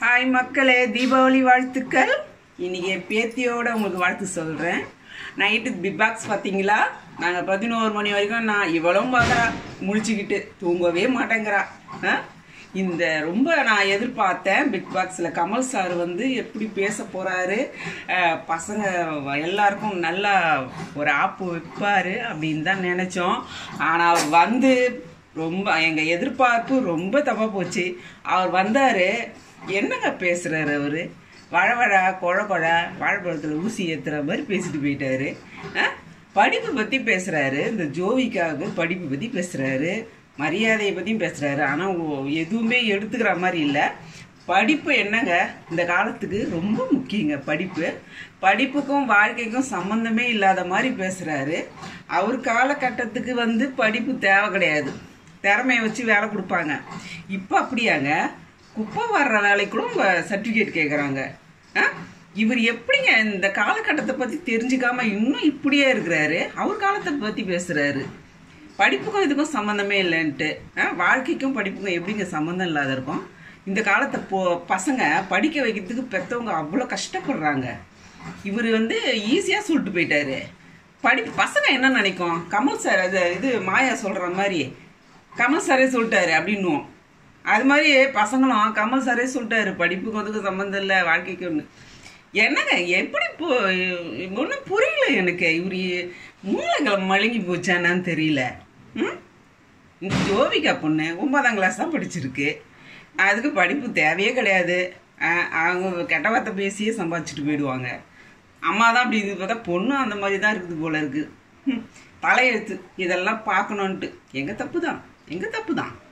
Hi மக்களே தீபாவளி வாழ்த்துக்கள் இன்னைக்கு என் பேத்தியோட உங்களுக்கு வாழ்த்து சொல்கிறேன் நைட்டு பிக் பாக்ஸ் பார்த்தீங்களா நாங்கள் பதினோரு மணி வரைக்கும் நான் இவளும் பார்க்குறா முழிச்சுக்கிட்டு தூங்கவே மாட்டேங்கிறா ஆ? இந்த ரொம்ப நான் எதிர்பார்த்தேன் பிக் பாக்ஸில் கமல் சார் வந்து எப்படி பேச போகிறாரு பசங்க எல்லாருக்கும் நல்லா ஒரு ஆப்பு வைப்பார் அப்படின்னு தான் நினச்சோம் ஆனால் வந்து ரொம்ப எங்கள் எதிர்பார்ப்பு ரொம்ப தப்பாக போச்சு அவர் வந்தார் என்னங்க பேசுகிறாரு அவர் வழவழ கொழ கொழ வாழைப்பழத்தில் ஊசி ஏற்றுற மாதிரி பேசிட்டு போயிட்டாரு ஆ? படிப்பு பற்றி பேசுகிறாரு இந்த ஜோவிக்காவுக்கு படிப்பு பற்றி பேசுகிறாரு மரியாதையை பற்றியும் பேசுகிறாரு ஆனால் எதுவுமே எடுத்துக்கிற மாதிரி இல்லை படிப்பு என்னங்க இந்த காலத்துக்கு ரொம்ப முக்கியங்க படிப்பு படிப்புக்கும் வாழ்க்கைக்கும் சம்மந்தமே இல்லாத மாதிரி பேசுகிறாரு அவர் காலகட்டத்துக்கு வந்து படிப்பு தேவை கிடையாது திறமையை வச்சு வேலை கொடுப்பாங்க இப்போ அப்படியாங்க குப்பை வர்ற வேலைக்குள்ள சர்டிஃபிகேட் கேட்குறாங்க இவர் எப்படிங்க இந்த காலகட்டத்தை பற்றி தெரிஞ்சுக்காம இன்னும் இப்படியே இருக்கிறாரு அவர் காலத்தை பற்றி பேசுகிறாரு படிப்புக்கும் இதுக்கும் சம்மந்தமே இல்லைன்ட்டு ஆ, வாழ்க்கைக்கும் படிப்புக்கும் எப்படிங்க சம்மந்தம் இல்லாத இருக்கும் இந்த காலத்தை போ பசங்க படிக்க வைக்கிறதுக்கு பெற்றவங்க அவ்வளோ கஷ்டப்படுறாங்க இவர் வந்து ஈஸியாக சொல்லிட்டு போயிட்டாரு படி பசங்க என்ன நினைக்கும் கமல் சார் அது இது மாயா சொல்கிற மாதிரி கமல் சாரே சொல்லிட்டாரு அப்படின்னுவோம் அது மாதிரி பசங்களும் கமல் சாரே சொல்லிட்டாரு படிப்புக்கு அதுக்கு சம்மந்தம் இல்லை வாழ்க்கைக்கு ஒன்று என்னங்க எப்படி இப்போ ஒன்றும் புரியல எனக்கு இவர் மூளைகளை மழுங்கி போச்சானான்னு தெரியல ம் இந்த ஜோவிகா பொண்ணு ஒன்பதாம் கிளாஸ் தான் படிச்சிருக்கு அதுக்கு படிப்பு தேவையே கிடையாது அஹ் அவங்க கெட்ட வார்த்தை பேசியே சம்பாதிச்சுட்டு போயிடுவாங்க அம்மா தான் அப்படி இது பார்த்தா பொண்ணும் அந்த மாதிரி தான் இருக்குது போல இருக்கு ம், தலையெழுத்து இதெல்லாம் பார்க்கணுன்ட்டு எங்கள் தப்பு தான் எங்கள் தப்பு தான்